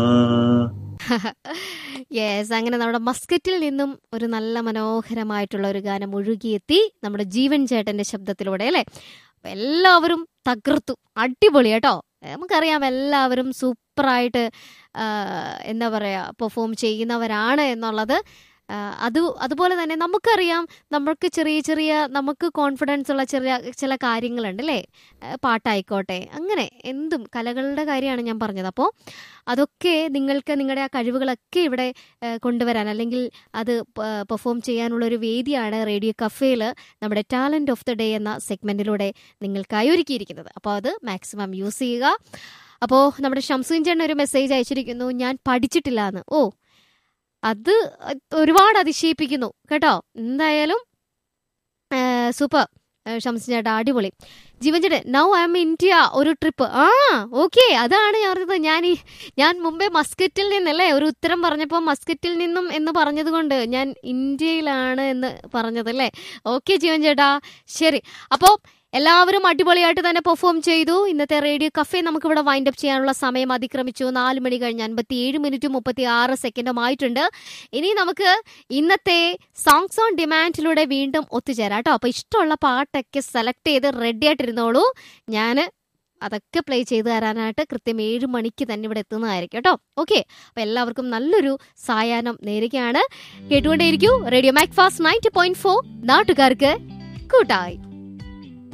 yes അങ്ങനെ നമ്മുടെ മസ്കറ്റിൽ നിന്നും ഒരു നല്ല മനോഹരമായിട്ടുള്ള ഒരു ഗാനം ഒഴുകിയെത്തി നമ്മുടെ ജീവൻ ചേട്ടന്റെ ശബ്ദത്തിലൂടെ അല്ലേ അപ്പൊ എല്ലാവരും തകർത്തു അടിപൊളി കേട്ടോ നമുക്കറിയാം എല്ലാവരും സൂപ്പറായിട്ട് എന്താ പറയാ പെർഫോം ചെയ്യുന്നവരാണ് എന്നുള്ളത് ആ, അത് അതുപോലെ തന്നെ നമുക്കറിയാം നമ്മൾക്ക് ചെറിയ ചെറിയ നമുക്ക് കോൺഫിഡൻസ് ഉള്ള ചെറിയ ചില കാര്യങ്ങളുണ്ട് അല്ലേ ആ, പാട്ടായിക്കോട്ടെ അങ്ങനെ എന്തും കലകളുടെ കാര്യമാണ് ഞാൻ പറഞ്ഞത് അപ്പോൾ അതൊക്കെ നിങ്ങൾക്ക് നിങ്ങളുടെ ആ കഴിവുകളൊക്കെ ഇവിടെ ആ, കൊണ്ടുവരാൻ അല്ലെങ്കിൽ അത് പെർഫോം ചെയ്യാനുള്ള ഒരു വേദിയാണ് റേഡിയോ കഫേയിൽ നമ്മുടെ ടാലൻറ്റ് ഓഫ് ദ ഡേ എന്ന സെഗ്മെൻറ്റിലൂടെ നിങ്ങൾക്കായി ഒരുക്കിയിരിക്കുന്നത് അപ്പോൾ അത് മാക്സിമം യൂസ് ചെയ്യുക അപ്പോൾ നമ്മുടെ ഷംസുൻ ചേട്ടൻ ഒരു മെസ്സേജ് അയച്ചിരിക്കുന്നു ഞാൻ പഠിച്ചിട്ടില്ല എന്ന് ഓ അത് ഒരുപാട് അതിശയിപ്പിക്കുന്നു കേട്ടോ എന്തായാലും സൂപ്പർ ഷംസ് ചേട്ടാ അടിപൊളി ജീവൻ ചേട്ടൻ നൗ ഐ എം ഇന്ത്യ ഒരു ട്രിപ്പ് ആ ഓക്കെ അതാണ് ഞാൻ പറഞ്ഞത് ഞാൻ ഈ ഞാൻ മുമ്പേ മസ്കറ്റിൽ നിന്നല്ലേ ഒരു ഉത്തരം പറഞ്ഞപ്പോൾ മസ്കറ്റിൽ നിന്നും എന്ന് പറഞ്ഞത് കൊണ്ട് ഞാൻ ഇന്ത്യയിലാണ് എന്ന് പറഞ്ഞതല്ലേ ഓക്കെ ജീവൻ ചേട്ടാ ശരി അപ്പോൾ എല്ലാവരും അടിപൊളിയായിട്ട് തന്നെ പെർഫോം ചെയ്തു ഇന്നത്തെ റേഡിയോ കഫേ നമുക്ക് ഇവിടെ വൈൻഡ് അപ്പ് ചെയ്യാനുള്ള സമയം അതിക്രമിച്ചു നാല് മണി കഴിഞ്ഞ് അൻപത്തി ഏഴ് മിനിറ്റും മുപ്പത്തി ആറ് സെക്കൻഡും ആയിട്ടുണ്ട് ഇനി നമുക്ക് ഇന്നത്തെ സോങ്സ് ഓൺ ഡിമാൻഡിലൂടെ വീണ്ടും ഒത്തുചേരാം കേട്ടോ അപ്പൊ ഇഷ്ടമുള്ള പാട്ടൊക്കെ സെലക്ട് ചെയ്ത് റെഡി ആയിട്ടിരുന്നോളൂ ഞാൻ അതൊക്കെ പ്ലേ ചെയ്ത് തരാനായിട്ട് കൃത്യം ഏഴ് മണിക്ക് തന്നെ ഇവിടെ എത്തുന്നതായിരിക്കും കേട്ടോ ഓക്കെ അപ്പൊ എല്ലാവർക്കും നല്ലൊരു സായാഹ്നം നേരുകയാണ് കേട്ടുകൊണ്ടേയിരിക്കൂ radio Mac Fast ninety point four നാട്ടുകാർക്ക് കൂട്ടായി